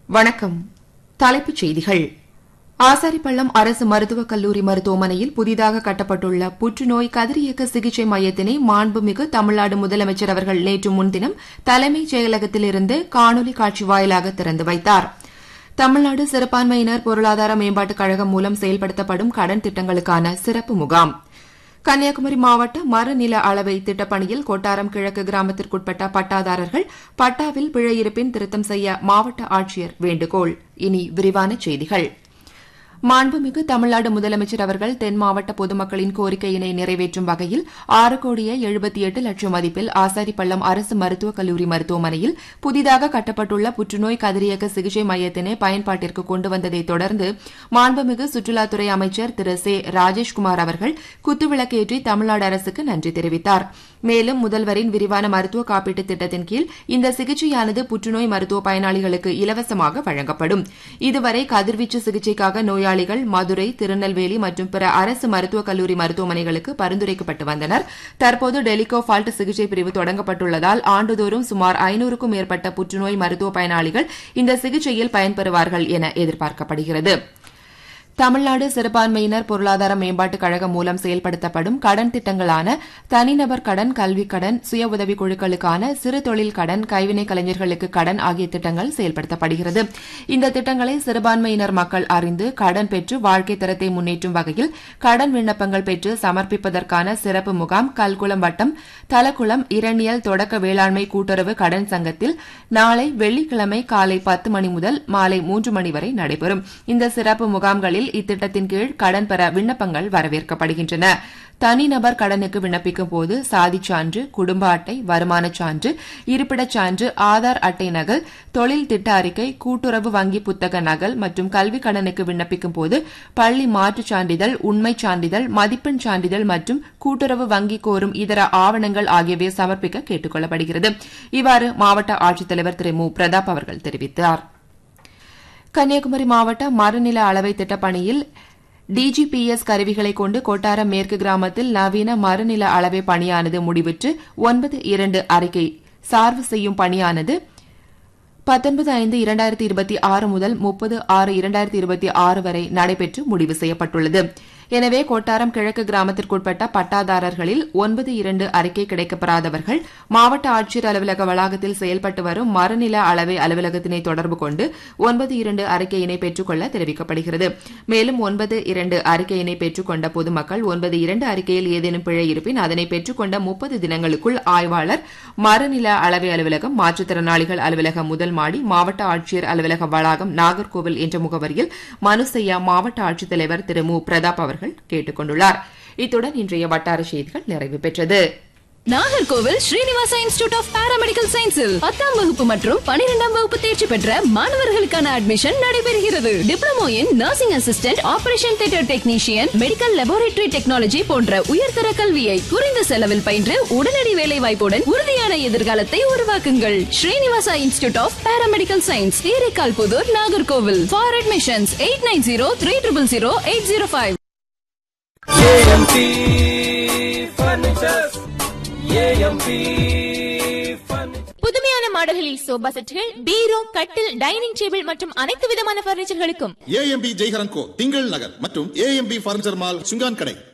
வணக்கம் தலைப்புச் செய்திகள் ஆசாரிப்பள்ளம் அரசு மருத்துவக் கல்லூரி மருத்துவமனையில் புதிதாக கட்டப்பட்டுள்ள புற்றுநோய் கதிரியக்க சிகிச்சை மையத்தினை மாண்புமிகு தமிழ்நாடு முதலமைச்சர் அவர்கள் நேற்று முன்தினம் தலைமைச் செயலகத்திலிருந்து காணொலி காட்சி வாயிலாக திறந்து வைத்தார் தமிழ்நாடு சிறுபான்மையினர் பொருளாதார மேம்பாட்டுக் கழகம் மூலம் செயல்படுத்தப்படும் கடன் திட்டங்களுக்கான சிறப்பு முகாம் கன்னியாகுமரி மாவட்ட மறுநில அளவை திட்டப்பணியில் கொட்டாரம் கிழக்கு கிராமத்திற்குட்பட்ட பட்டாதாரர்கள் பட்டாவில் பிழை இருப்பின் திருத்தம் செய்ய மாவட்ட ஆட்சியர் வேண்டுகோள் இனி விரிவான செய்திகள் மாண்புமிகு தமிழ்நாடு முதலமைச்சர் அவர்கள் தென் மாவட்ட பொதுமக்களின் கோரிக்கையினை நிறைவேற்றும் வகையில் ஆறு கோடியே எழுபத்தி எட்டு லட்சம் மதிப்பில் ஆசாரிப்பள்ளம் அரசு மருத்துவக் கல்லூரி மருத்துவமனையில் புதிதாக கட்டப்பட்டுள்ள புற்றுநோய் கதிரியக்க சிகிச்சை மையத்தினை பயன்பாட்டிற்கு கொண்டு வந்ததை தொடர்ந்து மாண்புமிகு சுற்றுலாத்துறை அமைச்சர் திரு சே ராஜேஷ்குமார் அவர்கள் குத்துவிளக்கேற்றி தமிழ்நாடு அரசுக்கு நன்றி தெரிவித்தார் மேலும் முதல்வரின் விரிவான மருத்துவ காப்பீட்டு திட்டத்தின் கீழ் இந்த சிகிச்சையானது புற்றுநோய் மருத்துவ பயனாளிகளுக்கு இலவசமாக வழங்கப்படும் இதுவரை கதிர்வீச்சு சிகிச்சைக்காக நோயாளிகள் மதுரை திருநெல்வேலி மற்றும் பிற அரசு மருத்துவக் கல்லூரி மருத்துவமனைகளுக்கு பரிந்துரைக்கப்பட்டு வந்தனர் தற்போது டெலிகோ ஃபால்ட் சிகிச்சை பிரிவு தொடங்கப்பட்டுள்ளதால் ஆண்டுதோறும் சுமார் ஐநூறுக்கும் மேற்பட்ட புற்றுநோய் மருத்துவ பயனாளிகள் இந்த சிகிச்சையில் பயன்பெறுவார்கள் என எதிர்பார்க்கப்படுகிறது தமிழ்நாடு சிறுபான்மையினர் பொருளாதார மேம்பாட்டுக் கழகம் மூலம் செயல்படுத்தப்படும் கடன் திட்டங்களான தனிநபர் கடன் கல்விக் கடன் சுய உதவிக் குழுக்களுக்கான சிறு தொழில் கடன் கைவினைக் கலைஞர்களுக்கு கடன் ஆகிய திட்டங்கள் செயல்படுத்தப்படுகிறது இந்த திட்டங்களை சிறுபான்மையினர் மக்கள் அறிந்து கடன் பெற்று வாழ்க்கை தரத்தை முன்னேற்றும் வகையில் கடன் விண்ணப்பங்கள் பெற்று சமர்ப்பிப்பதற்கான சிறப்பு முகாம் கல்குளம் வட்டம் தலக்குளம் இரணியல் தொடக்க வேளாண்மை கூட்டுறவு கடன் சங்கத்தில் நாளை வெள்ளிக்கிழமை காலை பத்து மணி முதல் மாலை மூன்று மணி வரை நடைபெறும் இந்த சிறப்பு முகாம்களில் இத்திட்டத்தின் கீழ் கடன் பெற விண்ணப்பங்கள் வரவேற்கப்படுகின்றன தனிநபர் கடனுக்கு விண்ணப்பிக்கும் போது சாதிச் சான்று குடும்ப அட்டை வருமானச் சான்று இருப்பிடச் சான்று ஆதார் அட்டை நகல் தொழில் திட்ட அறிக்கை கூட்டுறவு வங்கி புத்தக நகல் மற்றும் கல்விக் கடனுக்கு விண்ணப்பிக்கும் போது பள்ளி மாற்றுச் சான்றிதழ் உண்மைச் சான்றிதழ் மதிப்பெண் சான்றிதழ் மற்றும் கூட்டுறவு வங்கி கோரும் இதர ஆவணங்கள் ஆகியவை சமர்ப்பிக்க கேட்டுக் கொள்ளப்படுகிறது இவ்வாறு மாவட்ட ஆட்சித்தலைவர் திரு மு பிரதாப் அவர்கள் தெரிவித்தாா் கன்னியாகுமரி மாவட்ட மறுநில அளவை திட்டப்பணியில் டிஜிபிஎஸ் கருவிகளை கொண்டு கொட்டாரம் மேற்கு கிராமத்தில் நவீன மறுநில அளவை பணியானது முடிவுற்று ஒன்பது இரண்டு அறிக்கை சார்பு செய்யும் பணியானது பத்தொன்பது ஐந்து இரண்டாயிரத்தி இருபத்தி ஆறு முதல் முப்பது ஆறு இரண்டாயிரத்தி இருபத்தி ஆறு வரை நடைபெற்று முடிவு செய்யப்பட்டுள்ளது எனவே கொட்டாரம் கிழக்கு கிராமத்திற்குட்பட்ட பட்டாதாரர்களில் ஒன்பது இரண்டு அறிக்கை கிடைக்கப்பெறாதவர்கள் மாவட்ட ஆட்சியர் அலுவலக வளாகத்தில் செயல்பட்டு வரும் மறுநில அளவை அலுவலகத்தினை தொடர்பு கொண்டு ஒன்பது இரண்டு அறிக்கையினை பெற்றுக்கொள்ள தெரிவிக்கப்படுகிறது மேலும் ஒன்பது இரண்டு அறிக்கையினை பெற்றுக்கொண்ட பொதுமக்கள் ஒன்பது இரண்டு அறிக்கையில் ஏதேனும் பிழை இருப்பின் அதனை பெற்றுக்கொண்ட முப்பது தினங்களுக்குள் ஆய்வாளர் மறுநில அளவை அலுவலகம் மாற்றுத்திறனாளிகள் அலுவலகம் முதல் மாடி மாவட்ட ஆட்சியர் அலுவலக வளாகம் நாகர்கோவில் என்ற முகவரியில் மனு செய்ய மாவட்ட ஆட்சித்தலைவர் திரு மு பிரதாப் அவர்கள் கேட்டுக் கொண்டுள்ளார் இத்துடன் இன்றைய வட்டார செய்திகள் நிறைவு பெற்றது Nagercoil Srinivasa institute of paramedical சயின்ஸில் பத்தாம் வகுப்பு மற்றும் பனிரெண்டாம் வகுப்பு தேர்ச்சி பெற்ற மாணவர்களுக்கான அட்மிஷன் நடைபெறுகிறது diploma in nursing assistant operation theatre technician medical laboratory technology போன்ற உயர்தர கல்வியை குறைந்த செலவில் பயின்று உடனடி வேலை வாய்ப்புடன் உறுதியான எதிர்காலத்தை உருவாக்குங்கள் Srinivasa institute of paramedical science Theraikkal Puthur Nagercoil for admissions eight nine zero three triple zero eight zero five AMP furnitures AMP furniture புதுமையான மாடல்களில் சோபா செட்டுகள் பீரோ கட்டில் டைனிங் டேபிள் மற்றும் அனைத்து விதமான பர்னிச்சர்களுக்கும் ஏஎம்பி ஜெய்ஹரன் கோ திங்கள் நகர் மற்றும் ஏஎம்பி பர்னிச்சர் மால் சுங்கான் கடை